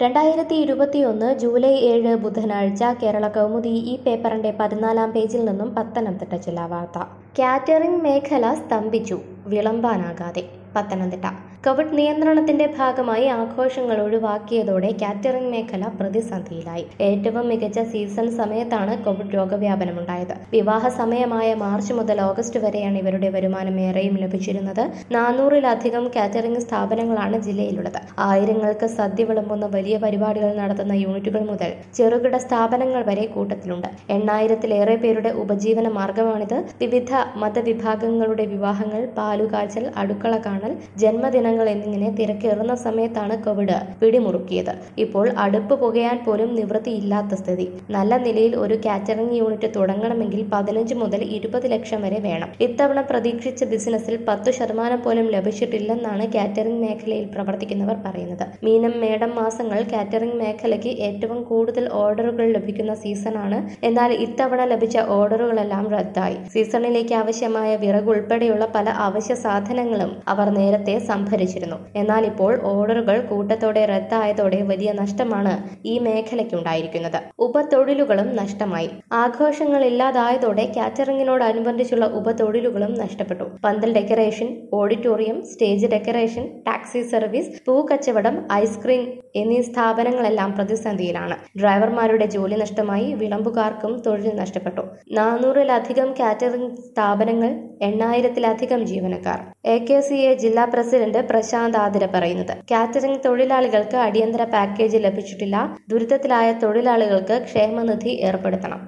രണ്ടായിരത്തി ഇരുപത്തിയൊന്ന് ജൂലൈ ഏഴ് ബുധനാഴ്ച കേരള കൗമുദി ഈ പേപ്പറിന്റെ പതിനാലാം പേജിൽ നിന്നും പത്തനംതിട്ട ജില്ലാ വാർത്ത കാറ്ററിംഗ് മേഖല സ്തംഭിച്ചു വിളമ്പാനാകാതെ പത്തനംതിട്ട കോവിഡ് നിയന്ത്രണത്തിന്റെ ഭാഗമായി ആഘോഷങ്ങൾ ഒഴിവാക്കിയതോടെ കാറ്ററിംഗ് മേഖല പ്രതിസന്ധിയിലായി ഏറ്റവും മികച്ച സീസൺ സമയത്താണ് കോവിഡ് രോഗവ്യാപനമുണ്ടായത് വിവാഹ സമയമായ മാർച്ച് മുതൽ ഓഗസ്റ്റ് വരെയാണ് ഇവരുടെ വരുമാനം ഏറെയും ലഭിച്ചിരുന്നത് നാനൂറിലധികം കാറ്ററിംഗ് സ്ഥാപനങ്ങളാണ് ജില്ലയിലുള്ളത് ആയിരങ്ങൾക്ക് സദ്യ വിളമ്പുന്ന വലിയ പരിപാടികൾ നടത്തുന്ന യൂണിറ്റുകൾ മുതൽ ചെറുകിട സ്ഥാപനങ്ങൾ വരെ കൂട്ടത്തിലുണ്ട് എണ്ണായിരത്തിലേറെ പേരുടെ ഉപജീവന മാർഗമാണിത് വിവിധ മതവിഭാഗങ്ങളുടെ വിവാഹങ്ങൾ പാലുകാച്ചൽ അടുക്കള കാണൽ ജന്മദിനങ്ങൾ എന്നിങ്ങനെ തിരക്കേറുന്ന സമയത്താണ് കോവിഡ് പിടിമുറുക്കിയത് ഇപ്പോൾ അടുപ്പ് പുകയാൻ പോലും നിവൃത്തിയില്ലാത്ത സ്ഥിതി നല്ല നിലയിൽ ഒരു കാറ്ററിംഗ് യൂണിറ്റ് തുടങ്ങണമെങ്കിൽ പതിനഞ്ച് മുതൽ ഇരുപത് ലക്ഷം വരെ വേണം ഇത്തവണ പ്രതീക്ഷിച്ച ബിസിനസ്സിൽ പത്ത് ശതമാനം പോലും ലഭിച്ചിട്ടില്ലെന്നാണ് കാറ്ററിംഗ് മേഖലയിൽ പ്രവർത്തിക്കുന്നവർ പറയുന്നത് മീനം മേടം മാസങ്ങൾ കാറ്ററിംഗ് മേഖലയ്ക്ക് ഏറ്റവും കൂടുതൽ ഓർഡറുകൾ ലഭിക്കുന്ന സീസണാണ് എന്നാൽ ഇത്തവണ ലഭിച്ച ഓർഡറുകളെല്ലാം റദ്ദായി സീസണിലേക്ക് ആവശ്യമായ വിറക് ഉൾപ്പെടെയുള്ള പല അവശ്യ സാധനങ്ങളും അവർ നേരത്തെ സംഭരിച്ചിരുന്നു എന്നാൽ ഇപ്പോൾ ഓർഡറുകൾ കൂട്ടത്തോടെ റദ്ദായതോടെ വലിയ നഷ്ടമാണ് ഈ മേഖലയ്ക്കുണ്ടായിരിക്കുന്നത് ഉപതൊഴിലുകളും നഷ്ടമായി ആഘോഷങ്ങൾ ഇല്ലാതായതോടെ കാറ്ററിംഗിനോടനുബന്ധിച്ചുള്ള ഉപതൊഴിലുകളും നഷ്ടപ്പെട്ടു പന്തൽ decoration auditorium stage decoration taxi service പൂക്കച്ചവടം ഐസ്ക്രീം എന്നീ സ്ഥാപനങ്ങളെല്ലാം പ്രതിസന്ധിയിലാണ് ഡ്രൈവർമാരുടെ ജോലി നഷ്ടമായി വിളമ്പുകാർക്കും തൊഴിൽ നഷ്ടപ്പെട്ടു നാനൂറിലധികം കാറ്ററിംഗ് സ്ഥാപനങ്ങൾ എണ്ണായിരത്തിലധികം ജീവനക്കാർ എ കെ സി എ ജില്ലാ പ്രസിഡന്റ് പ്രശാന്ത് ആതിര പറയുന്നത് കാറ്ററിംഗ് തൊഴിലാളികൾക്ക് അടിയന്തര പാക്കേജ് ലഭിച്ചിട്ടില്ല ദുരിതത്തിലായ തൊഴിലാളികൾക്ക് ക്ഷേമനിധി ഏർപ്പെടുത്തണം